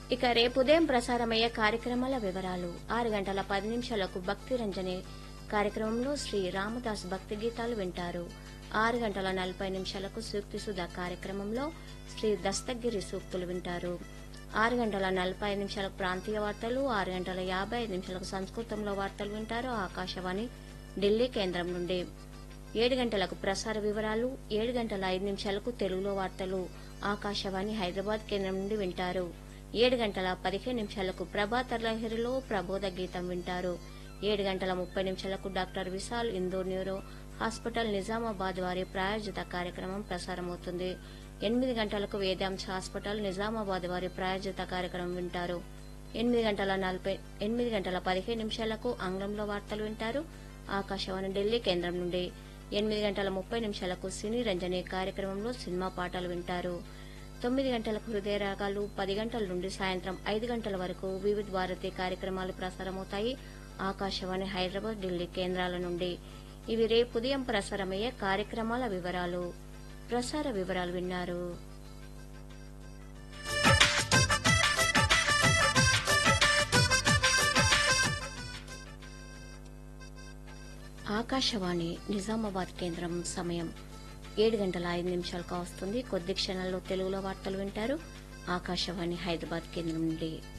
ఇక రేపు ఉదయం ప్రసారమయ్యే కార్యక్రమాల వివరాలు ఆరు గంటల పది నిమిషాలకు భక్తి రంజని కార్యక్రమంలో శ్రీ రామదాస్ భక్తి గీతాలు వింటారు ఆరు గంటల నలభై నిమిషాలకు సూక్తి సుధా కార్యక్రమంలో శ్రీ దస్తగిరి సూక్తులు వింటారు ఆరు గంటల నలభై ఐదు నిమిషాలకు ప్రాంతీయ వార్తలు ఆరు గంటల యాభై ఐదు నిమిషాలకు సంస్కృతంలో వార్తలు వింటారు ఆకాశవాణి ఢిల్లీ కేంద్రం నుండి ఏడు గంటలకు ప్రసార వివరాలు ఏడు గంటల ఐదు నిమిషాలకు తెలుగులో వార్తలు ఆకాశవాణి హైదరాబాద్ కేంద్రం నుండి వింటారు ఏడు గంటల పదిహేను నిమిషాలకు ప్రభాత లహరిలో ప్రబోధ గీతం వింటారు ఏడు గంటల ముప్పై నిమిషాలకు doctor Vishal Indore neuro hospital Nizamabad వారి ప్రాయోజిత కార్యక్రమం ప్రసారమవుతుంది ఎనిమిది గంటలకు వేదాంశ హాస్పిటల్ నిజామాబాద్ వారి ప్రాయోజిత కార్యక్రమం వింటారు ఎనిమిది గంటల నలభై ఎనిమిది గంటల పదిహేను నిమిషాలకు ఆంగ్లంలో వార్తలు వింటారు ఆకాశవాణి ఢిల్లీ కేంద్రం నుండి ఎనిమిది గంటల ముప్పై నిమిషాలకు సినీ రంజని కార్యక్రమంలో సినిమా పాటలు వింటారు తొమ్మిది గంటలకు హృదయ రాగాలు పది గంటల నుండి సాయంత్రం ఐదు గంటల వరకు వివిధ భారతి కార్యక్రమాలు ప్రసారమవుతాయి ఆకాశవాణి హైదరాబాద్ ఢిల్లీ కేంద్రాల నుండి ఇవి రేపు ఉదయం ప్రసారమయ్యే కార్యక్రమాల వివరాలు ప్రసార వివరాలు విన్నారు ఆకాశవాణి నిజామాబాద్ కేంద్రం సమయం ఏడు గంటల ఐదు నిమిషాలకు వస్తుంది కొద్ది క్షణాల్లో తెలుగులో వార్తలు వింటారు ఆకాశవాణి హైదరాబాద్ కేంద్రం నుండి